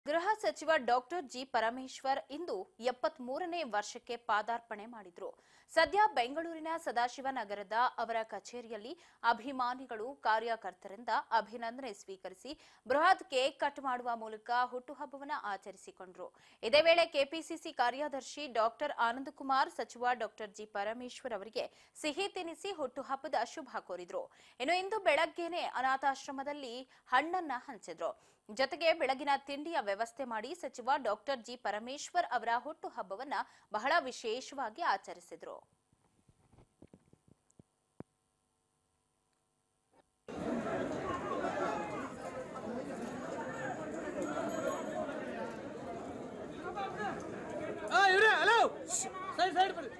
ಗೃಹ ಸಚಿವ doctor G Parameshwar ಇಂದು ಎಪ್ಪತ್ತ್ ಮೂರನೇ ವರ್ಷಕ್ಕೆ ಪಾದಾರ್ಪಣೆ ಮಾಡಿದ್ರು ಸದ್ಯ ಬೆಂಗಳೂರಿನ ಸದಾಶಿವನಗರದ ಅವರ ಕಚೇರಿಯಲ್ಲಿ ಅಭಿಮಾನಿಗಳು ಕಾರ್ಯಕರ್ತರಿಂದ ಅಭಿನಂದನೆ ಸ್ವೀಕರಿಸಿ ಬೃಹತ್ ಕೇಕ್ ಕಟ್ ಮಾಡುವ ಮೂಲಕ ಹುಟ್ಟುಹಬ್ಬವನ್ನು ಆಚರಿಸಿಕೊಂಡ್ರು ಇದೇ ವೇಳೆ ಕೆಪಿಸಿಸಿ ಕಾರ್ಯದರ್ಶಿ ಡಾಕ್ಟರ್ ಆನಂದಕುಮಾರ್ ಸಚಿವ ಡಾಕ್ಟರ್ ಜಿ ಪರಮೇಶ್ವರ್ ಅವರಿಗೆ ಸಿಹಿ ತಿನ್ನಿಸಿ ಹುಟ್ಟುಹಬ್ಬದ ಶುಭ ಕೋರಿದ್ರು ಇನ್ನು ಇಂದು ಬೆಳಗ್ಗೆನೆ ಅನಾಥಾಶ್ರಮದಲ್ಲಿ ಹಣ್ಣನ್ನ ಹಂಚಿದ್ರು ಜೊತೆಗೆ ಬೆಳಗಿನ ತಿಂಡಿಯ ವ್ಯವಸ್ಥೆ ಮಾಡಿ ಸಚಿವ ಡಾಕ್ಟರ್ ಜಿ ಪರಮೇಶ್ವರ್ ಅವರ ಹುಟ್ಟುಹಬ್ಬವನ್ನ ಬಹಳ ವಿಶೇಷವಾಗಿ ಆಚರಿಸಿದ್ರು ಆ ಇವ್ರೆ ಹಲೋ ಸೈಡ್ ಸೈಡ್ ಬರ್ರಿ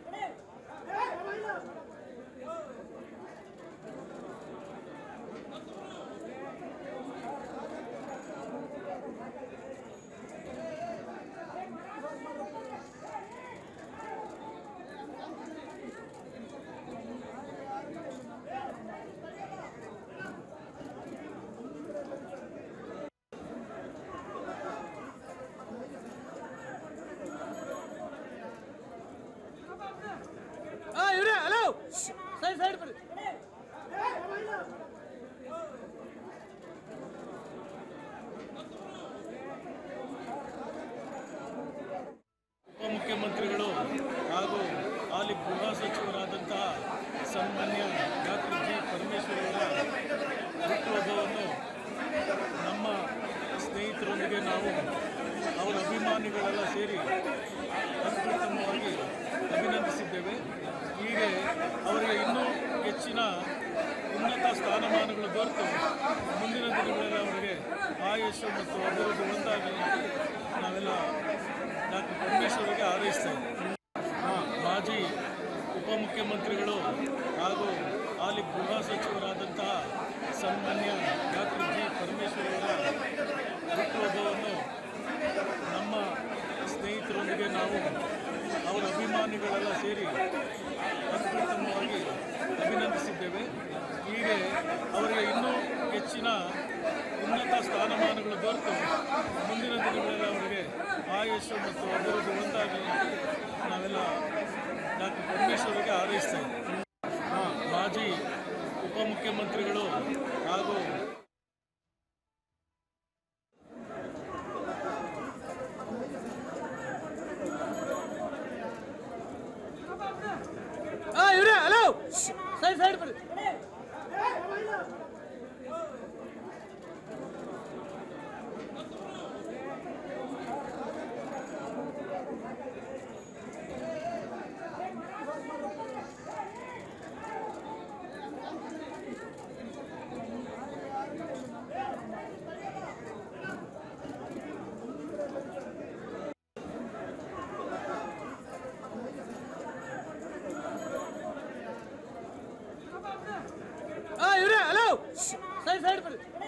ಆ ಇವ್ರೆ ಹಲೋ ಸೈಡ್ ಸೈಡ್ ಬರ್ರಿ ಉಪಮುಖ್ಯಮಂತ್ರಿಗಳು ಹಾಗೂ ಹಾಲಿ ಗೃಹ ಸಚಿವರಾದಂತಹ ಸನ್ಮಾನ್ಯ ಡಾಕ್ಟರ್ ಜಿ ಪರಮೇಶ್ವರ್ ಅವರ ಹುಟ್ಟುಹಬ್ಬವನ್ನು ನಮ್ಮ ಸ್ನೇಹಿತರೊಂದಿಗೆ ನಾವು ಅವರ ಅಭಿಮಾನಿಗಳೆಲ್ಲ ಸೇರಿ ಅತ್ಯುತ್ತಮವಾಗಿ ಅಭಿನಂದಿಸಿದ್ದೇವೆ ಹೀಗೆ ಅವರಿಗೆ ಇನ್ನೂ ಹೆಚ್ಚಿನ ಉನ್ನತ ಸ್ಥಾನಮಾನಗಳು ದೊರೆತು ಮುಂದಿನ ದಿನಗಳಲ್ಲಿ ಅವರಿಗೆ ಆಯುಷ್ ಮತ್ತು ಅಭಿವೃದ್ಧಿ ಒಂದಾಗಲಿ ನಾವೆಲ್ಲ ಡಾಕ್ಟರ್ ಪರಮೇಶ್ವರಿಗೆ ಹಾರೈಸ್ತೇವೆ ಮಾಜಿ ಉಪಮುಖ್ಯಮಂತ್ರಿಗಳು ಹಾಗೂ ಹಾಲಿ ಗೃಹ ಸಚಿವರಾದಂತಹ ಸನ್ಮಾನ್ಯ ಡಾಕ್ಟರ್ ಜಿ ಪರಮೇಶ್ವರ್ ಅವರ ಹುಟ್ಟುಹಬ್ಬವನ್ನು ನಮ್ಮ ಸ್ನೇಹಿತರೊಂದಿಗೆ ನಾವು ಅವರ ಅಭಿಮಾನಿಗಳೆಲ್ಲ ಸೇರಿ ಅತ್ಯುತ್ತಮವಾಗಿ ಅಭಿನಂದಿಸಿದ್ದೇವೆ ಹೀಗೆ ಅವರಿಗೆ ಇನ್ನೂ ಹೆಚ್ಚಿನ ಉನ್ನತ ಸ್ಥಾನಮಾನಗಳು ದೊರೆತು ಮುಂದಿನ ದಿನಗಳಲ್ಲಿ ಅವರಿಗೆ ಆಯುಷ್ ಮತ್ತು ಅಭಿವೃದ್ಧಿ ಒಂದಾಗಲಿ ನಾವೆಲ್ಲ ಡಾಕ್ಟರ್ ಪರಮೇಶ್ವರಿಗೆ ಹಾರೈಸ್ತೇವೆ ಮಾಜಿ ಉಪಮುಖ್ಯಮಂತ್ರಿಗಳು ಹಾಗೂ ಆ ಇವ್ರೆ ಹಲೋ ಸೈಡ್ ಸೈಡ್ ಬರ್ರಿ ಆ ಇವ್ರೆ ಹಲೋ ಸೈಡ್ ಸೈಡ್ ಬರ್ರಿ